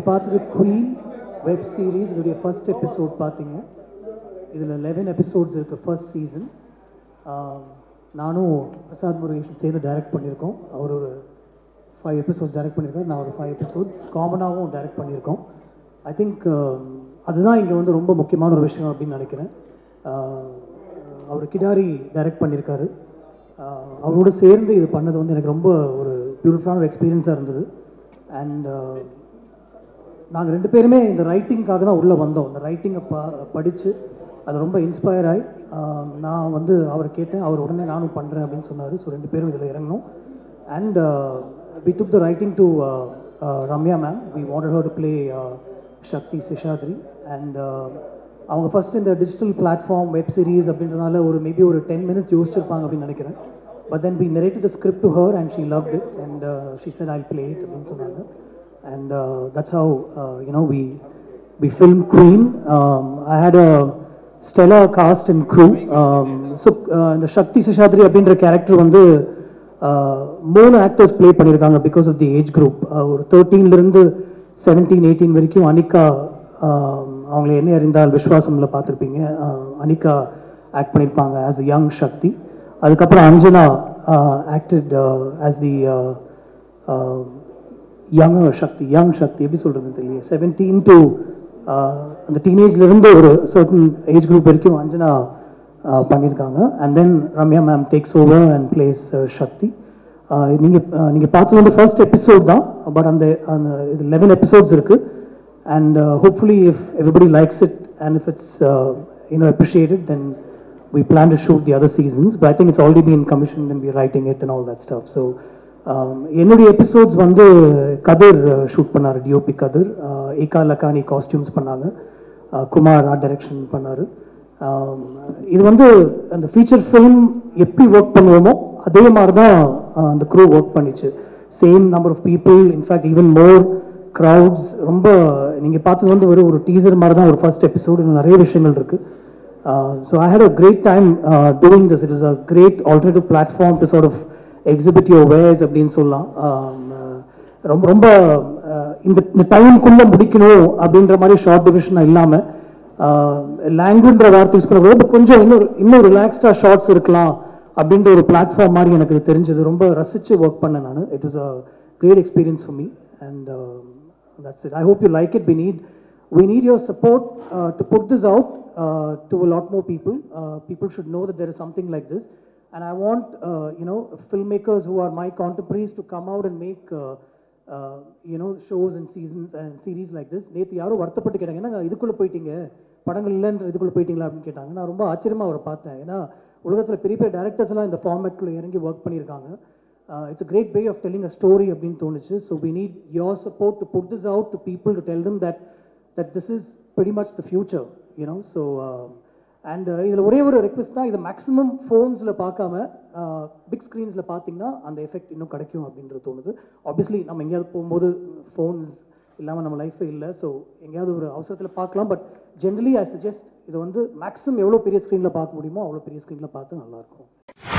பார்த்தது queen web series இதோடைய first episode பார்த்தீங்க இதில் லெவன் எபிசோட்ஸ் இருக்குது ஃபர்ஸ்ட் சீசன் நானும் பிரசாத் முருகேஷன் சேர்ந்து டைரக்ட் பண்ணியிருக்கோம் அவர் ஒரு ஃபைவ் எபிசோட்ஸ் டைரக்ட் பண்ணியிருக்காரு நான் ஒரு ஃபைவ் எபிசோட்ஸ் காமனாகவும் டைரக்ட் பண்ணியிருக்கோம் ஐ திங்க் அதுதான் இங்கே வந்து ரொம்ப முக்கியமான ஒரு விஷயம் அப்படின்னு நினைக்கிறேன் ஆஹ் அவர் கிடாரி டைரக்ட் பண்ணியிருக்காரு ஆஹ் அவரோட சேர்ந்து இது பண்ணது வந்து எனக்கு ரொம்ப ஒரு பியூட்டிஃபுல்லான ஒரு எக்ஸ்பீரியன்ஸாக இருந்தது அண்ட் நாங்கள் ரெண்டு பேருமே இந்த ரைட்டிங்காக தான் உள்ளே வந்தோம் இந்த ரைட்டிங்கை ப படித்து அது ரொம்ப இன்ஸ்பயர் ஆகி ஆஹ் நான் வந்து அவரை கேட்டேன் அவர் உடனே நானும் பண்ணுறேன் அப்படின்னு சொன்னார் ஸோ ரெண்டு பேரும் இதில் இறங்கணும் and we took the writing to Ramya ma'am we wanted her to play Shakti Seshadri and அவங்க ஃபர்ஸ்ட் இந்த டிஜிட்டல் பிளாட்ஃபார்ம் வெப் சீரிஸ் அப்படின்றதுனால ஒரு மேபி ஒரு டென் மினிட்ஸ் யோசிச்சிருப்பாங்க அப்படின்னு நினைக்கிறேன் but then we narrate the script to her and she love it and she said I play it அப்படின்னு சொன்னாங்க and uh, that's how uh, you know we we filmed Queen. Um, I had a stellar cast and crew. Um, so uh, இந்த சக்தி சிஷாத்ரி அப்படின்ற character வந்து uh, மூணு actors play பண்ணியிருக்காங்க because of the age group ஒரு தேர்ட்டீன்லேருந்து seventeen eighteen வரைக்கும் Anika um, அவங்கள என்ன அறிந்தால் விஸ்வாசம்ல பார்த்துருப்பீங்க அனிகா ஆக்ட் பண்ணியிருப்பாங்க ஆஸ் a யங் சக்தி அதுக்கப்புறம் Anjana acted as the young Shakti young Shakti எப்படி சொல்கிறதுன்னு தெரியல செவன்டீன் டு அந்த டீனேஜ்லேருந்து ஒரு சர்டன் ஏஜ் குரூப் வரைக்கும் அஞ்சனா uh, பண்ணியிருக்காங்க and then Ramya ma'am takes over and plays Shakti நீங்கள் நீங்கள் பார்த்தது வந்து ஃபர்ஸ்ட் எபிசோட் தான் பட் அந்த அந்த இது லெவன் எபிசோட்ஸ் இருக்குது and hopefully if everybody likes it and if it's you know appreciated then we plan to shoot the other seasons, but I think it's already been commissioned and we're writing it and all that stuff. So, um, என்னுடைய episodes வந்து Kadir shoot பண்ணார் DOP Kadir uh, Eka Lakhani costumes பண்ணாங்க uh, Kumar art direction பண்ணார் இது வந்து அந்த feature film எப்படி work பண்ணுவோமோ அதே மாதிரி தான் uh, அந்த க்ரூ ஒர்க் பண்ணிச்சு same number of people in fact even more crowds ரொம்ப நீங்கள் பார்த்தது வந்து ஒரு ஒரு டீசர் மாதிரி தான் ஒரு ஃபர்ஸ்ட் எபிசோடு நிறைய விஷயங்கள் இருக்குது Uh, so I had a great time uh, doing this. It is a great alternative platform to sort of exhibit your wares அப்படின்னு சொல்லலாம் Um, uh, ரொம்ப ரொம்ப uh, இந்த இந்த டைமுக்குள்ளே முடிக்கணும் அப்படின்ற மாதிரி ஷார்ட் டிவிஷனாக இல்லாமல் லாங்குன்ற வார்த்தை யூஸ் பண்ண ரொம்ப கொஞ்சம் இன்னும் இன்னும் ரிலாக்ஸ்டாக ஷார்ட்ஸ் இருக்கலாம் அப்படின்ற ஒரு பிளாட்ஃபார்ம் மாதிரி எனக்கு இது தெரிஞ்சது ரொம்ப ரசித்து ஒர்க் பண்ணேன் நான் it was a great experience for me and that's it. I hope you like it. We need we need your support uh, to put this out uh, to a lot more people. Uh, people should know that there is something like this, and I want uh, you know filmmakers who are my contemporaries to come out and make. Uh, uh, you know shows and seasons and series like this நேற்று யாரோ வருத்தப்பட்டு கேட்டாங்க என்னங்க இதுக்குள்ளே போயிட்டீங்க படங்கள் இல்லைன்ற இதுக்குள்ளே போயிட்டீங்களா அப்படின்னு கேட்டாங்க நான் ரொம்ப ஆச்சரியமாக அவரை பார்த்தேன் ஏன்னா உலகத்தில் பெரிய பெரிய டேரக்டர்ஸ் எல்லாம் இந்த ஃபார்மேட்குள்ளே இறங்கி ஒர்க் பண்ணியிருக்காங்க it's a great way of telling a story அப்படின்னு தோணுச்சு so we need your support to put this out to people to tell them that that this is pretty much the future you know so and இதில் ஒரே ஒரு request தான் இதை maximum ஃபோன்ஸில் பார்க்காம big ஸ்க்ரீன்ஸில் பார்த்தீங்கன்னா அந்த எஃபெக்ட் இன்னும் கிடைக்கும் அப்படின்றது தோணுது ஆப்வியஸ்லி நம்ம எங்கேயாவது போகும்போது ஃபோன்ஸ் இல்லாமல் நம்ம லைஃபே இல்லை ஸோ எங்கேயாவது ஒரு அவசரத்தில் பார்க்கலாம் பட் ஜென்ரலி ஐ சஜஸ்ட் இதை வந்து மேக்ஸிமம் எவ்வளோ பெரிய ஸ்க்ரீனில் பார்க்க முடியுமோ அவ்வளோ பெரிய ஸ்க்ரீனில் பார்த்து நல்லாயிருக்கும்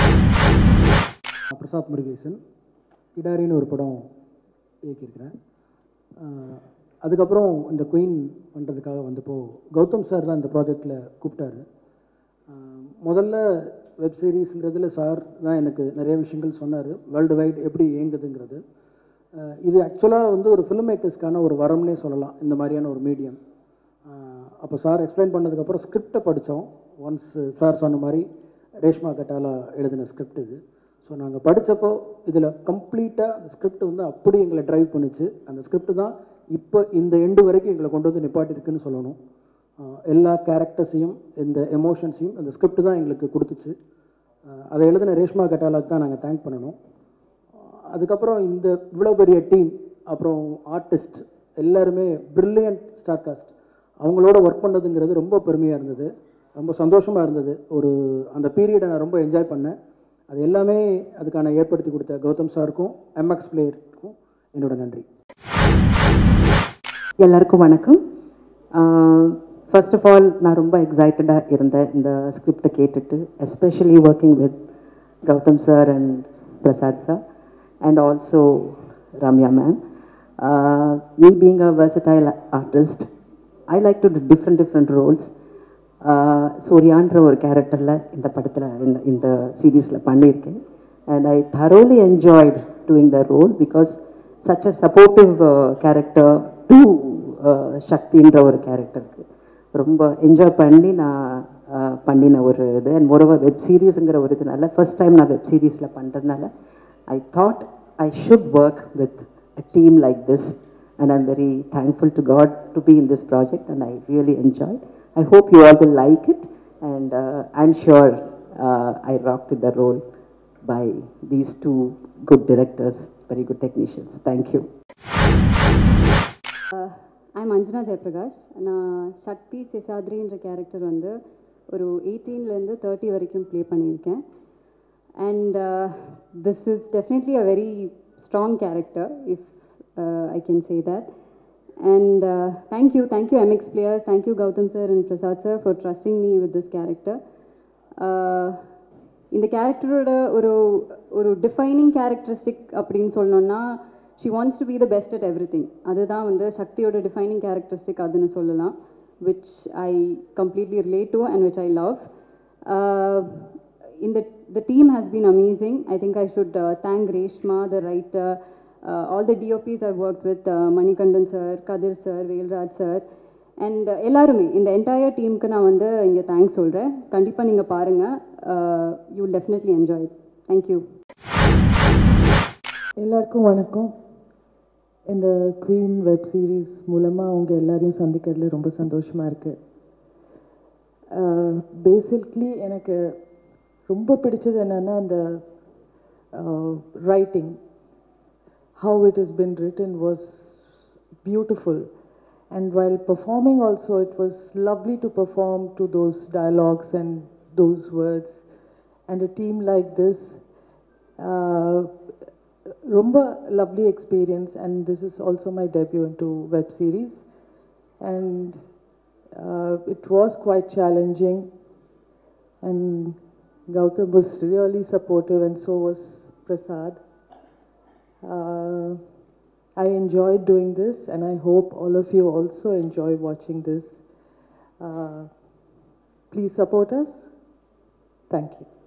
பிரசாத் முருகேசன் கிடாரின்னு ஒரு படம் இயக்கியிருக்கிறேன் ஆஹ் அதுக்கப்புறம் இந்த குயின் பண்ணுறதுக்காக வந்தப்போ கௌதம் சார் தான் இந்த ப்ராஜெக்டில் கூப்பிட்டாரு ஆஹ் முதல்ல வெப் சீரிஸ்ன்றதில் சார் தான் எனக்கு நிறைய விஷயங்கள் சொன்னார் வேர்ல்டு வைட் எப்படி இயங்குதுங்கிறது ஆஹ் இது ஆக்சுவலாக வந்து ஒரு ஃபிலிம் மேக்கர்ஸ்க்கான ஒரு வரம்னே சொல்லலாம் இந்த மாதிரியான ஒரு மீடியம் அப்போ சார் எக்ஸ்பிளைன் பண்ணதுக்கப்புறம் ஸ்கிரிப்டை படித்தோம் ஒன்ஸ் சார் சொன்ன மாதிரி ரேஷ்மா கட்டாலா எழுதின ஸ்கிரிப்ட் இது ஸோ நாங்கள் படித்தப்போ இதில் கம்ப்ளீட்டாக அந்த ஸ்கிரிப்ட் வந்து அப்படி எங்களை டிரைவ் பண்ணுச்சு அந்த ஸ்கிரிப்ட் தான் இப்போ இந்த எண்டு வரைக்கும் எங்களை கொண்டு வந்து நிப்பாட்டிருக்குன்னு சொல்லணும் ஆஹ் எல்லா கேரக்டர்ஸையும் இந்த எமோஷன்ஸையும் அந்த ஸ்கிரிப்ட் தான் எங்களுக்கு கொடுத்துச்சு ஆஹ் அதை எழுதின ரேஷ்மா கட்டாலாக்கு தான் நாங்கள் தேங்க் பண்ணணும் அதுக்கப்புறம் இந்த இவ்வளோ பெரிய டீம் அப்புறம் ஆர்டிஸ்ட் எல்லாருமே பிரில்லியன்ட் ஸ்டார் காஸ்ட் அவங்களோட ஒர்க் பண்ணதுங்கிறது ரொம்ப பெருமையாக இருந்தது ரொம்ப சந்தோஷமாக இருந்தது ஒரு அந்த பீரியடை நான் ரொம்ப என்ஜாய் பண்ணேன் அது எல்லாமே அதுக்கான ஏற்படுத்தி கொடுத்த கௌதம் சாருக்கும் எம்எக்ஸ் பிளேயருக்கும் என்னோட நன்றி எல்லாருக்கும் வணக்கம் ஃபர்ஸ்ட் ஆஃப் ஆல் நான் ரொம்ப எக்ஸைட்டடாக இருந்தேன் இந்த ஸ்கிரிப்டை கேட்டுட்டு especially working with Gautham sir and Prasad sir and also Ramya ma'am me being a versatile artist, I like to do different different roles. சூர்யான்ற ஒரு கேரக்டரில் இந்த படத்தில் இந்த இந்த சீரீஸில் பண்ணியிருக்கேன் and I thoroughly enjoyed doing the role because such a supportive character to சக்தின்ற ஒரு கேரக்டருக்கு ரொம்ப என்ஜாய் பண்ணி நான் uh, பண்ணின ஒரு இது அண்ட் மோரோவர் வெப் சீரிஸுங்கிற ஒரு இதுனால ஃபர்ஸ்ட் டைம் நான் வெப் சீரிஸில் பண்ணுறதுனால I thought I should work with a team like this and I'm very thankful to God to be in this project and I really enjoyed. I hope you all will like it and uh, I'm sure uh, I rocked the role by these two good directors, very good technicians. Thank you. I'm Anjana Jayaprakash நான் சக்தி சேஷாத்ரின்ற character வந்து ஒரு எயிட்டீன்லேருந்து thirty வரைக்கும் play பண்ணியிருக்கேன் and this is definitely a very strong character if I can say that and thank you thank you MX player thank you Gautham sir and Prasad sir for trusting me with this character இந்த கேரக்டரோட ஒரு ஒரு defining characteristic அப்படின்னு சொல்லணும்னா she wants to be the best at everything அதுதான் வந்து சக்தியோட defining characteristic அதுன்னு சொல்லலாம் which I completely relate to and which I love இந்த the team has been amazing. I think I should uh, thank Reshma, the writer, uh, all the DOPs I've worked with, uh, Manikandan sir, Kadir sir, Velraj sir, and எல்லாருமே இந்த entire டீமுக்கு நான் வந்து இங்கே thanks சொல்கிறேன் கண்டிப்பாக நீங்கள் பாருங்கள் you will definitely enjoy thank you எல்லாருக்கும் வணக்கம் இந்த குவீன் வெப் சீரிஸ் மூலமாக அவங்க எல்லாரையும் சந்திக்கிறதுல ரொம்ப சந்தோஷமாக இருக்குது பேசிக்லி எனக்கு ரொம்ப பிடிச்சது என்னென்னா அந்த writing how it has been written was beautiful. And while performing, also, it was lovely to perform to those dialogues and those words. And a team like this, uh, Rumba, lovely experience. And this is also my debut into web series. And uh, it was quite challenging. And Gautam was really supportive, and so was Prasad. Uh, I enjoyed doing this, and I hope all of you also enjoy watching this. Uh, please support us. Thank you.